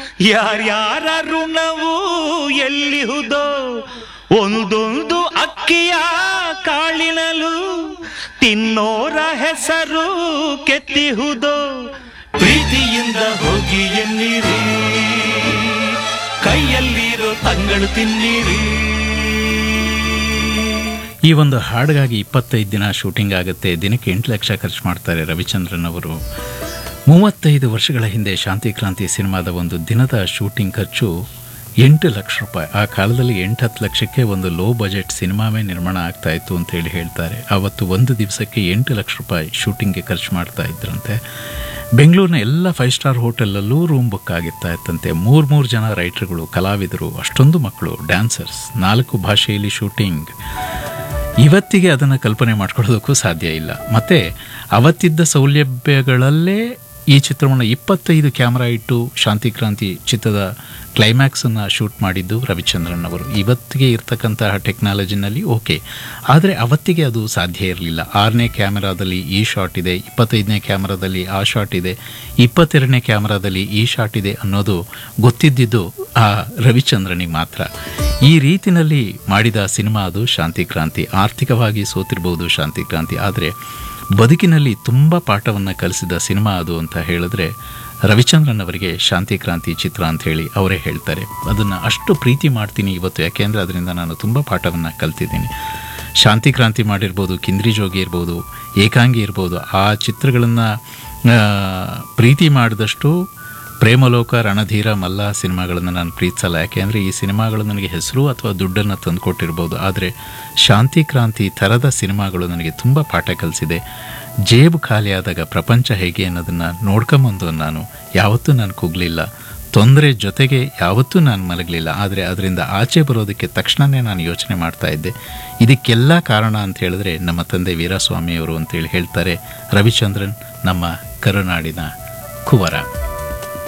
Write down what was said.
ಯಾರ್ಯಾರ ಋಣವು ಎಲ್ಲಿಹುದೋ ಒಂದೊಂದು ಅಕ್ಕಿಯ ಕಾಳಿನಲು ತಿನ್ನೋರ ಹೆಸರು ಕೆತ್ತಿಹುದೋ ಪ್ರೀತಿಯಿಂದ ಹೋಗಿ ಎನ್ನಿರಿ ಕೈಯಲ್ಲಿರೋ ತಂಗಳು ತಿನ್ನಿರಿ ಈ ಒಂದು ಹಾಡಿಗಾಗಿ ಇಪ್ಪತ್ತೈದು ದಿನ ಶೂಟಿಂಗ್ ಆಗುತ್ತೆ ದಿನಕ್ಕೆ ಎಂಟು ಲಕ್ಷ ಖರ್ಚು ಮಾಡ್ತಾರೆ ರವಿಚಂದ್ರನ್ ಅವರು ಮೂವತ್ತೈದು ವರ್ಷಗಳ ಹಿಂದೆ ಶಾಂತಿ ಕ್ರಾಂತಿ ಸಿನಿಮಾದ ಒಂದು ದಿನದ ಶೂಟಿಂಗ್ ಖರ್ಚು ಎಂಟು ಲಕ್ಷ ರೂಪಾಯಿ ಆ ಕಾಲದಲ್ಲಿ ಎಂಟು ಹತ್ತು ಲಕ್ಷಕ್ಕೆ ಒಂದು ಲೋ ಬಜೆಟ್ ಸಿನಿಮಾವೇ ನಿರ್ಮಾಣ ಆಗ್ತಾ ಇತ್ತು ಅಂತೇಳಿ ಹೇಳ್ತಾರೆ ಆವತ್ತು ಒಂದು ದಿವಸಕ್ಕೆ ಎಂಟು ಲಕ್ಷ ರೂಪಾಯಿ ಶೂಟಿಂಗ್ಗೆ ಖರ್ಚು ಮಾಡ್ತಾ ಇದ್ರಂತೆ ಬೆಂಗಳೂರಿನ ಎಲ್ಲ ಫೈವ್ ಸ್ಟಾರ್ ಹೋಟೆಲಲ್ಲೂ ರೂಮ್ ಬುಕ್ ಆಗಿರ್ತಾ ಇತ್ತಂತೆ ಮೂರು ಮೂರು ಜನ ರೈಟರ್ಗಳು ಕಲಾವಿದರು ಅಷ್ಟೊಂದು ಮಕ್ಕಳು ಡ್ಯಾನ್ಸರ್ಸ್ ನಾಲ್ಕು ಭಾಷೆಯಲ್ಲಿ ಶೂಟಿಂಗ್ ಇವತ್ತಿಗೆ ಅದನ್ನು ಕಲ್ಪನೆ ಮಾಡ್ಕೊಳ್ಳೋದಕ್ಕೂ ಸಾಧ್ಯ ಇಲ್ಲ ಮತ್ತು ಅವತ್ತಿದ್ದ ಸೌಲಭ್ಯಗಳಲ್ಲೇ ಈ ಚಿತ್ರವನ್ನು ಇಪ್ಪತ್ತೈದು ಕ್ಯಾಮ್ರಾ ಇಟ್ಟು ಶಾಂತಿ ಕ್ರಾಂತಿ ಚಿತ್ರದ ಕ್ಲೈಮ್ಯಾಕ್ಸನ್ನು ಶೂಟ್ ಮಾಡಿದ್ದು ರವಿಚಂದ್ರನ್ ಅವರು ಇವತ್ತಿಗೆ ಇರ್ತಕ್ಕಂತಹ ಟೆಕ್ನಾಲಜಿನಲ್ಲಿ ಓಕೆ ಆದರೆ ಅವತ್ತಿಗೆ ಅದು ಸಾಧ್ಯ ಇರಲಿಲ್ಲ ಆರನೇ ಕ್ಯಾಮೆರಾದಲ್ಲಿ ಈ ಶಾಟ್ ಇದೆ ಇಪ್ಪತ್ತೈದನೇ ಕ್ಯಾಮ್ರಾದಲ್ಲಿ ಆ ಶಾಟ್ ಇದೆ ಇಪ್ಪತ್ತೆರಡನೇ ಕ್ಯಾಮ್ರಾದಲ್ಲಿ ಈ ಶಾಟ್ ಇದೆ ಅನ್ನೋದು ಗೊತ್ತಿದ್ದಿದ್ದು ಆ ರವಿಚಂದ್ರನಿಗೆ ಮಾತ್ರ ಈ ರೀತಿನಲ್ಲಿ ಮಾಡಿದ ಸಿನಿಮಾ ಅದು ಶಾಂತಿ ಕ್ರಾಂತಿ ಆರ್ಥಿಕವಾಗಿ ಸೋತಿರ್ಬೋದು ಶಾಂತಿ ಕ್ರಾಂತಿ ಆದರೆ ಬದುಕಿನಲ್ಲಿ ತುಂಬ ಪಾಠವನ್ನು ಕಲಿಸಿದ ಸಿನಿಮಾ ಅದು ಅಂತ ಹೇಳಿದ್ರೆ ರವಿಚಂದ್ರನ್ ಅವರಿಗೆ ಶಾಂತಿ ಕ್ರಾಂತಿ ಚಿತ್ರ ಅಂತ ಹೇಳಿ ಅವರೇ ಹೇಳ್ತಾರೆ ಅದನ್ನು ಅಷ್ಟು ಪ್ರೀತಿ ಮಾಡ್ತೀನಿ ಇವತ್ತು ಯಾಕೆಂದರೆ ಅದರಿಂದ ನಾನು ತುಂಬ ಪಾಠವನ್ನು ಕಲ್ತಿದ್ದೀನಿ ಶಾಂತಿ ಕ್ರಾಂತಿ ಮಾಡಿರ್ಬೋದು ಕಿಂದ್ರಿ ಜೋಗಿ ಇರ್ಬೋದು ಏಕಾಂಗಿ ಇರ್ಬೋದು ಆ ಚಿತ್ರಗಳನ್ನು ಪ್ರೀತಿ ಮಾಡಿದಷ್ಟು ಪ್ರೇಮಲೋಕ ರಣಧೀರ ಮಲ್ಲ ಸಿನಿಮಾಗಳನ್ನು ನಾನು ಪ್ರೀತಿಸಲ್ಲ ಯಾಕೆಂದರೆ ಈ ಸಿನಿಮಾಗಳು ನನಗೆ ಹೆಸರು ಅಥವಾ ದುಡ್ಡನ್ನು ತಂದುಕೊಟ್ಟಿರ್ಬೋದು ಆದರೆ ಶಾಂತಿ ಕ್ರಾಂತಿ ಥರದ ಸಿನಿಮಾಗಳು ನನಗೆ ತುಂಬ ಪಾಠ ಕಲಿಸಿದೆ ಜೇಬು ಖಾಲಿಯಾದಾಗ ಪ್ರಪಂಚ ಹೇಗೆ ಅನ್ನೋದನ್ನು ನೋಡ್ಕೊಂಬಂದು ನಾನು ಯಾವತ್ತೂ ನಾನು ಕುಗ್ಲಿಲ್ಲ ತೊಂದರೆ ಜೊತೆಗೆ ಯಾವತ್ತೂ ನಾನು ಮಲಗಲಿಲ್ಲ ಆದರೆ ಅದರಿಂದ ಆಚೆ ಬರೋದಕ್ಕೆ ತಕ್ಷಣವೇ ನಾನು ಯೋಚನೆ ಮಾಡ್ತಾ ಇದ್ದೆ ಇದಕ್ಕೆಲ್ಲ ಕಾರಣ ಅಂತ ಹೇಳಿದ್ರೆ ನಮ್ಮ ತಂದೆ ವೀರಸ್ವಾಮಿಯವರು ಅಂತೇಳಿ ಹೇಳ್ತಾರೆ ರವಿಚಂದ್ರನ್ ನಮ್ಮ ಕರುನಾಡಿನ ಕುವರ